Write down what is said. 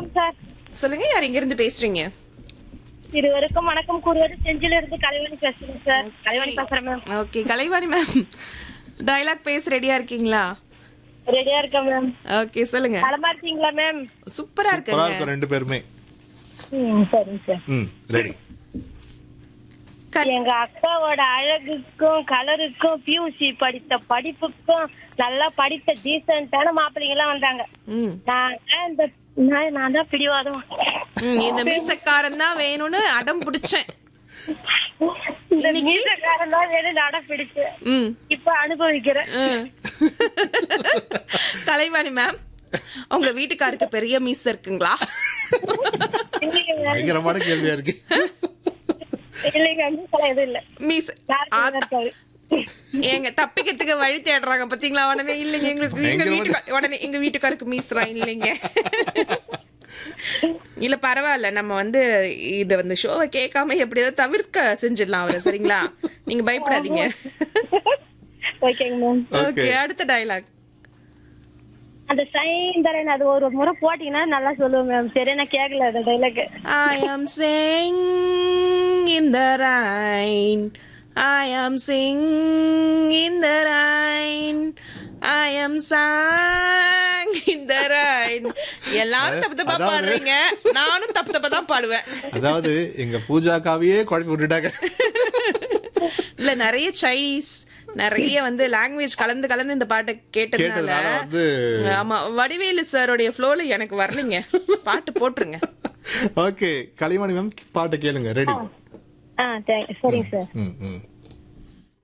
வணக்கம் சார் சொல்லுங்க யார் இங்க இருந்து பேசுறீங்க இருவருக்கும் வணக்கம் கூறுவது செஞ்சில இருந்து கலைவணி பேசுறேன் சார் கலைவணி பேசுறேன் ma'am okay Kalaivani ma'am dialogue பேச ரெடியா இருக்கீங்களா ரெடியா இருக்கேன் மேம் ஓகே சொல்லுங்க நலமா இருக்கீங்களா மேம் சூப்பரா சூப்பரா இருக்குங்க இருக்கும் ரெண்டு பேருமே ம் சரிங்க சார் ம் ரெடி கட். எங்க அக்காவோட அழகுக்கும் கலருக்கும் பியூசி படித்த படிப்புக்கும் நல்லா படித்த டீசென்டான மாப்பிள்ளைங்க எல்லாம் வந்தாங்க ம் நான் தான் இந்த நான் நான் தான் பிடிவாதம் ம், இந்த மீசக்காரன் தான் வேணும்னு அடம் பிடிச்சேன் இந்த இன்னைக்கு- மீசக்காரன் தான் வேணும் நட பிடிச்சு ம் இப்ப அனுபவிக்கிறேன் ம். கலைவாணி மேம் உங்க வீட்டுக்காருக்கு பெரிய மீச இருக்குங்களா இல்லைங்க ma'am. பயங்கரமான கேள்வியா இருக்கு இல்லைங்க மீசெல்லாம் எதுவும் இல்ல மீச யாருக்கும் ஆத்தா. இருக்காது ஏங்க தப்பிக்கிறதுக்கு வழி தேடுறாங்க பாத்தீங்களா உடனே இல்லைங்க எங்களுக்கு எங்க பயங்கரமா வீட்டுக்கு உடனே எங்க வீட்டுக்காருக்கு மீசுறான் இல்லைங்க இல்ல பரவாயில்ல நம்ம வந்து இத வந்து ஷோவை கேட்காம எப்படியாவது தவிர்க்க செஞ்சிடலாம் அவரை சரிங்களா நீங்க பயப்படாதீங்க ஓகேங்க மேம் ஓகே அடுத்த டயலாக் அந்த சைன் தரேன் அது ஒரு முறை போட்டீங்கன்னா நல்லா சொல்லுவேன் மேம் சரி நான் கேட்கல அந்த dialogue I am sing in the rain. I am sing in the rain. I am sang in the rain. எல்லாரும் தப்பு தப்பா அதாவது- பாடுறீங்க நானும் தப்பு தப்பா தான் பாடுவேன் அதாவது எங்க பூஜாக்காவையே குழப்பி விட்டுட்டாங்க இல்ல நிறைய சைனீஸ் நிறைய வந்து லாங்குவேஜ் கலந்து கலந்து இந்த பாட்டை கேட்டதுனால கேட்டதுனால வந்து ஆமா வடிவேலு சாரோடைய ஃப்ளோல எனக்கு வரலைங்க பாட்டு போட்டுருங்க ஓகே கலைமணி மேம் பாட்டை கேளுங்க ரெடி ஆ தேங்க் சரிங்க சார் ம் ம்